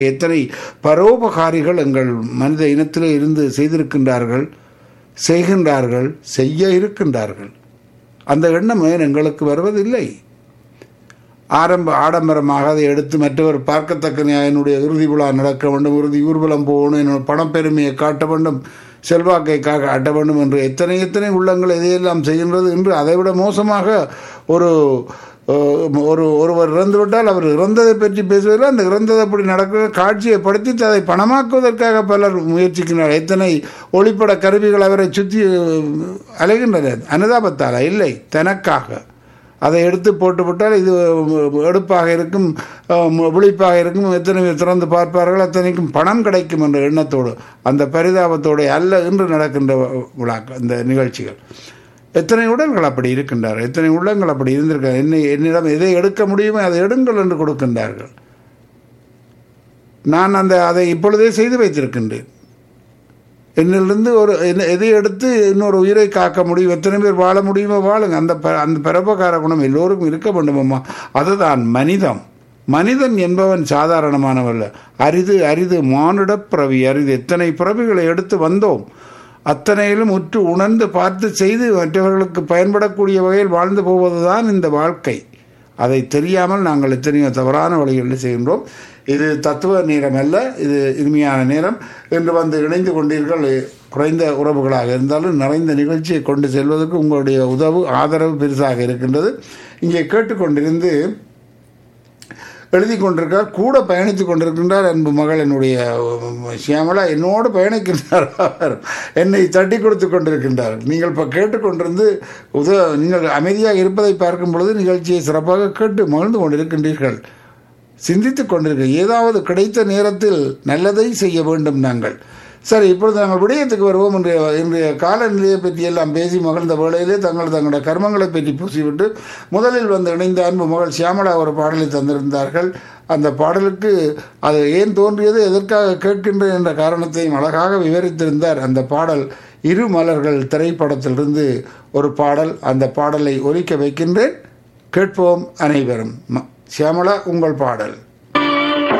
எத்தனை பரோபகாரிகள் எங்கள் மனித இனத்திலே இருந்து செய்திருக்கின்றார்கள் செய்கின்றார்கள் செய்ய இருக்கின்றார்கள் அந்த எண்ணம் ஏன் எங்களுக்கு வருவதில்லை ஆரம்ப ஆடம்பரமாக அதை எடுத்து மற்றவர் பார்க்கத்தக்க என்னுடைய இறுதி விழா நடக்க வேண்டும் இறுதி ஊர்வலம் போகணும் என்னோட பணப்பெருமையை காட்ட வேண்டும் செல்வாக்கை காட்ட வேண்டும் என்று எத்தனை எத்தனை உள்ளங்கள் எதையெல்லாம் செய்கின்றது என்று அதைவிட மோசமாக ஒரு ஒரு ஒருவர் இறந்துவிட்டால் அவர் இறந்ததை பற்றி பேசுவதில் அந்த இறந்தது அப்படி நடக்கிற காட்சியை படுத்தி அதை பணமாக்குவதற்காக பலர் முயற்சிக்கின்றனர் எத்தனை ஒளிப்பட கருவிகள் அவரை சுற்றி அலைகின்றன அனுதாபத்தால் இல்லை தனக்காக அதை எடுத்து போட்டுவிட்டால் இது எடுப்பாக இருக்கும் விழிப்பாக இருக்கும் எத்தனை திறந்து பார்ப்பார்கள் அத்தனைக்கும் பணம் கிடைக்கும் என்ற எண்ணத்தோடு அந்த பரிதாபத்தோடு அல்ல என்று நடக்கின்ற விழா இந்த நிகழ்ச்சிகள் எத்தனை உடல்கள் அப்படி இருக்கின்றார்கள் எத்தனை உள்ளங்கள் அப்படி இருந்திருக்க என்னை என்னிடம் எதை எடுக்க முடியுமோ அதை எடுங்கள் என்று கொடுக்கின்றார்கள் நான் அந்த அதை இப்பொழுதே செய்து வைத்திருக்கின்றேன் என்னிலிருந்து ஒரு எதை எடுத்து இன்னொரு உயிரை காக்க முடியும் எத்தனை பேர் வாழ முடியுமோ வாழுங்க அந்த அந்த பரபகார குணம் எல்லோருக்கும் இருக்க வேண்டுமம்மா அதுதான் மனிதம் மனிதன் என்பவன் சாதாரணமானவல்ல அரிது அரிது மானுட பிறவி அரிது எத்தனை பிறவிகளை எடுத்து வந்தோம் அத்தனையிலும் உற்று உணர்ந்து பார்த்து செய்து மற்றவர்களுக்கு பயன்படக்கூடிய வகையில் வாழ்ந்து போவதுதான் இந்த வாழ்க்கை அதை தெரியாமல் நாங்கள் எத்தனையோ தவறான வழிகளில் செய்கின்றோம் இது தத்துவ நேரம் அல்ல இது இனிமையான நேரம் என்று வந்து இணைந்து கொண்டீர்கள் குறைந்த உறவுகளாக இருந்தாலும் நிறைந்த நிகழ்ச்சியை கொண்டு செல்வதற்கு உங்களுடைய உதவு ஆதரவு பெருசாக இருக்கின்றது இங்கே கேட்டுக்கொண்டிருந்து எழுதி கொண்டிருக்கார் கூட பயணித்து கொண்டிருக்கின்றார் அன்பு மகள் என்னுடைய சியாமலா என்னோடு பயணிக்கின்றார் அவர் என்னை தட்டி கொடுத்து கொண்டிருக்கின்றார் நீங்கள் இப்போ கேட்டுக்கொண்டிருந்து உத நீங்கள் அமைதியாக இருப்பதை பார்க்கும் பொழுது நிகழ்ச்சியை சிறப்பாக கேட்டு மகிழ்ந்து கொண்டிருக்கின்றீர்கள் சிந்தித்து கொண்டிருக்க ஏதாவது கிடைத்த நேரத்தில் நல்லதை செய்ய வேண்டும் நாங்கள் சரி இப்பொழுது நாங்கள் விடயத்துக்கு வருவோம் இன்றைய இன்றைய காலநிலையை பற்றி எல்லாம் பேசி மகிழ்ந்த வேளையிலே தங்கள் தங்களுடைய கர்மங்களை பற்றி பூசிவிட்டு முதலில் வந்து இணைந்த அன்பு மகள் சியாமலா ஒரு பாடலை தந்திருந்தார்கள் அந்த பாடலுக்கு அது ஏன் தோன்றியது எதற்காக கேட்கின்றேன் என்ற காரணத்தையும் அழகாக விவரித்திருந்தார் அந்த பாடல் இரு மலர்கள் திரைப்படத்திலிருந்து ஒரு பாடல் அந்த பாடலை ஒலிக்க வைக்கின்றேன் கேட்போம் அனைவரும் சியாமலா உங்கள் பாடல்